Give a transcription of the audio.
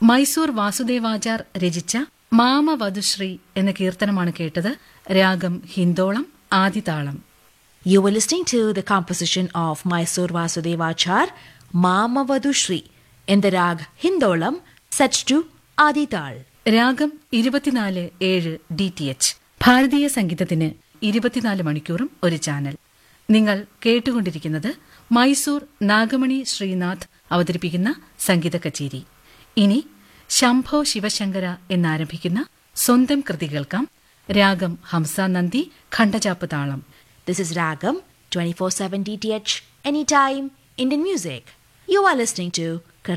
മൈസൂർ വാസുദേവാചാർ രചിച്ച മാമവധുശ്രീ എന്ന കീർത്തനമാണ് കേട്ടത് രാഗം Hindolam ആദിതാളം You were listening to the composition of Mysore Vasudevachar, Mamavadu Shri, in the rag Hindolam, set to Adital. രാഗം ഇരുപത്തിനാല് ഏഴ് ഡി ടി എച്ച് ഭാരതീയ സംഗീതത്തിന് ഇരുപത്തിനാല് മണിക്കൂറും ഒരു ചാനൽ നിങ്ങൾ കേട്ടുകൊണ്ടിരിക്കുന്നത് മൈസൂർ നാഗമണി ശ്രീനാഥ് അവതരിപ്പിക്കുന്ന സംഗീത കച്ചേരി ഇനി ശംഭോ ശിവശങ്കര എന്നാരംഭിക്കുന്ന സ്വന്തം കൃതി കേൾക്കാം രാഗം ഹംസാനന്ദി ഖണ്ഡചാപ്പ് താളം This is Ragam 24 7 DTH, anytime, Indian music. You are listening to